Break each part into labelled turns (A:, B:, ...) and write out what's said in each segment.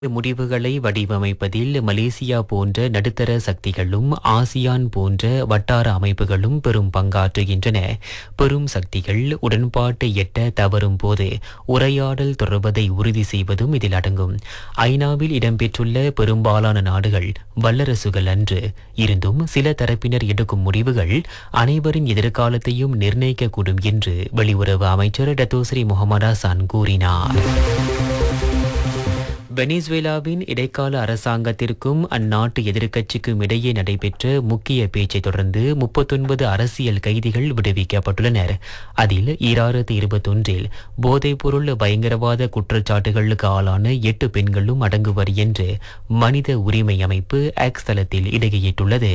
A: முடிவுகளை வடிவமைப்பதில் மலேசியா போன்ற நடுத்தர சக்திகளும் ஆசியான் போன்ற வட்டார அமைப்புகளும் பெரும் பங்காற்றுகின்றன பெரும் சக்திகள் உடன்பாட்டை எட்ட தவறும் போது உரையாடல் தொடர்வதை உறுதி செய்வதும் இதில் அடங்கும் ஐநாவில் இடம்பெற்றுள்ள பெரும்பாலான நாடுகள் வல்லரசுகள் அன்று இருந்தும் சில தரப்பினர் எடுக்கும் முடிவுகள் அனைவரின் எதிர்காலத்தையும் நிர்ணயிக்கக்கூடும் என்று வெளியுறவு அமைச்சர் டத்தோஸ்ரீ முகமது ஹசான் கூறினார் வெனிசுவேலாவின் இடைக்கால அரசாங்கத்திற்கும் அந்நாட்டு எதிர்க்கட்சிக்கும் இடையே நடைபெற்ற முக்கிய பேச்சை தொடர்ந்து முப்பத்தொன்பது அரசியல் கைதிகள் விடுவிக்கப்பட்டுள்ளனர் அதில் ஈராயிரத்தி இருபத்தொன்றில் போதைப்பொருள் பயங்கரவாத குற்றச்சாட்டுகளுக்கு ஆளான எட்டு பெண்களும் அடங்குவர் என்று மனித உரிமை அமைப்பு எக்ஸ் தளத்தில் இடுகையிட்டுள்ளது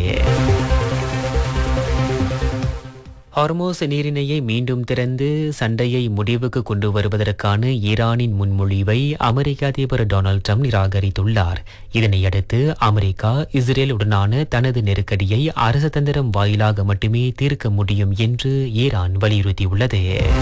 A: ஹார்மோஸ் நீரிணையை மீண்டும் திறந்து சண்டையை முடிவுக்கு கொண்டு வருவதற்கான ஈரானின் முன்மொழிவை அமெரிக்க அதிபர் டொனால்ட் ட்ரம்ப் நிராகரித்துள்ளார் இதனையடுத்து அமெரிக்கா இஸ்ரேல் உடனான தனது நெருக்கடியை அரசதந்திரம் வாயிலாக மட்டுமே தீர்க்க முடியும் என்று ஈரான் வலியுறுத்தியுள்ளது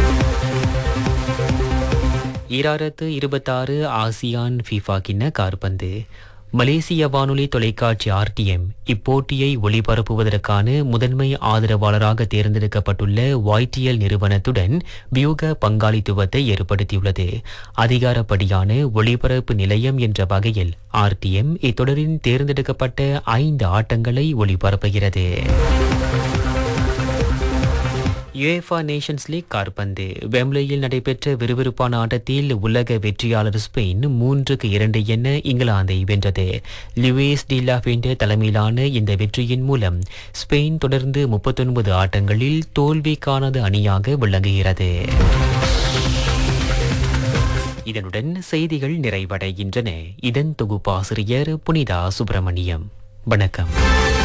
A: ஈராயிரத்து இருபத்தாறு ஆசியான் ஃபிஃபா கிண்ண கார்பந்து மலேசிய வானொலி தொலைக்காட்சி ஆர்டிஎம் இப்போட்டியை ஒளிபரப்புவதற்கான முதன்மை ஆதரவாளராக தேர்ந்தெடுக்கப்பட்டுள்ள YTL நிறுவனத்துடன் வியூக பங்காளித்துவத்தை ஏற்படுத்தியுள்ளது அதிகாரப்படியான ஒளிபரப்பு நிலையம் என்ற வகையில் ஆர்டிஎம் இத்தொடரின் தேர்ந்தெடுக்கப்பட்ட ஐந்து ஆட்டங்களை ஒளிபரப்புகிறது யுஎஃபா நேஷன்ஸ் லீக் கார்பந்து வெம்லேயில் நடைபெற்ற விறுவிறுப்பான ஆட்டத்தில் உலக வெற்றியாளர் ஸ்பெயின் மூன்றுக்கு இரண்டு என இங்கிலாந்தை வென்றது லுயிஸ் டிலா ஃபென்டே தலைமையிலான இந்த வெற்றியின் மூலம் ஸ்பெயின் தொடர்ந்து முப்பத்தொன்பது ஆட்டங்களில் தோல்வி காணாத அணியாக விளங்குகிறது இதனுடன் செய்திகள் நிறைவடைகின்றன இதன் தொகுப்பாசிரியர் புனிதா சுப்பிரமணியம் வணக்கம்